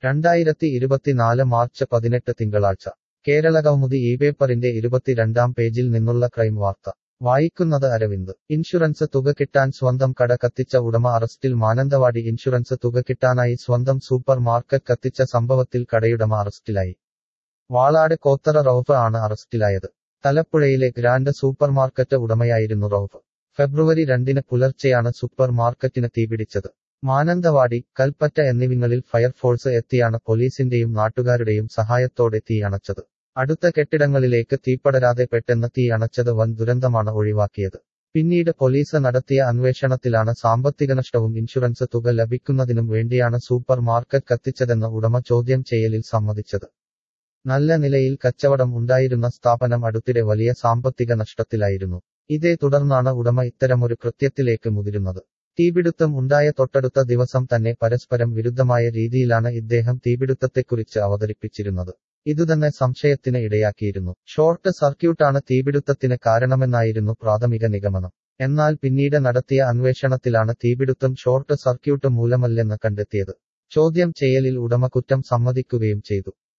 രണ്ടായിരത്തി ഇരുപത്തിനാല് മാർച്ച് പതിനെട്ട് തിങ്കളാഴ്ച കേരള കൗമുദി ഈ പേപ്പറിന്റെ ഇരുപത്തിരണ്ടാം പേജിൽ നിന്നുള്ള ക്രൈം വാർത്ത വായിക്കുന്നത് അരവിന്ദ് ഇൻഷുറൻസ് തുക കിട്ടാൻ സ്വന്തം കട കത്തിച്ച ഉടമ അറസ്റ്റിൽ മാനന്തവാടി ഇൻഷുറൻസ് തുക കിട്ടാനായി സ്വന്തം സൂപ്പർ മാർക്കറ്റ് കത്തിച്ച സംഭവത്തിൽ കടയുടമ അറസ്റ്റിലായി വാളാട് കോത്തറ റൌഫ് ആണ് അറസ്റ്റിലായത് തലപ്പുഴയിലെ ഗ്രാൻഡ് സൂപ്പർ മാർക്കറ്റ് ഉടമയായിരുന്നു റൌഫ് ഫെബ്രുവരി രണ്ടിന് പുലർച്ചെയാണ് സൂപ്പർ മാർക്കറ്റിന് തീപിടിച്ചത് മാനന്തവാടി കൽപ്പറ്റ എന്നിവിങ്ങളിൽ ഫയർഫോഴ്സ് എത്തിയാണ് പോലീസിന്റെയും നാട്ടുകാരുടെയും സഹായത്തോടെ തീ അണച്ചത് അടുത്ത കെട്ടിടങ്ങളിലേക്ക് തീപ്പടരാതെ പെട്ടെന്ന് തീ അണച്ചത് വൻ ദുരന്തമാണ് ഒഴിവാക്കിയത് പിന്നീട് പോലീസ് നടത്തിയ അന്വേഷണത്തിലാണ് സാമ്പത്തിക നഷ്ടവും ഇൻഷുറൻസ് തുക ലഭിക്കുന്നതിനും വേണ്ടിയാണ് സൂപ്പർ മാർക്കറ്റ് കത്തിച്ചതെന്ന് ഉടമ ചോദ്യം ചെയ്യലിൽ സമ്മതിച്ചത് നല്ല നിലയിൽ കച്ചവടം ഉണ്ടായിരുന്ന സ്ഥാപനം അടുത്തിടെ വലിയ സാമ്പത്തിക നഷ്ടത്തിലായിരുന്നു ഇതേ തുടർന്നാണ് ഉടമ ഇത്തരമൊരു കൃത്യത്തിലേക്ക് മുതിരുന്നത് തീപിടുത്തം ഉണ്ടായ തൊട്ടടുത്ത ദിവസം തന്നെ പരസ്പരം വിരുദ്ധമായ രീതിയിലാണ് ഇദ്ദേഹം തീപിടുത്തത്തെക്കുറിച്ച് അവതരിപ്പിച്ചിരുന്നത് ഇതുതന്നെ സംശയത്തിന് ഇടയാക്കിയിരുന്നു ഷോർട്ട് സർക്യൂട്ടാണ് തീപിടുത്തത്തിന് കാരണമെന്നായിരുന്നു പ്രാഥമിക നിഗമനം എന്നാൽ പിന്നീട് നടത്തിയ അന്വേഷണത്തിലാണ് തീപിടുത്തം ഷോർട്ട് സർക്യൂട്ട് മൂലമല്ലെന്ന് കണ്ടെത്തിയത് ചോദ്യം ചെയ്യലിൽ ഉടമ കുറ്റം സമ്മതിക്കുകയും ചെയ്തു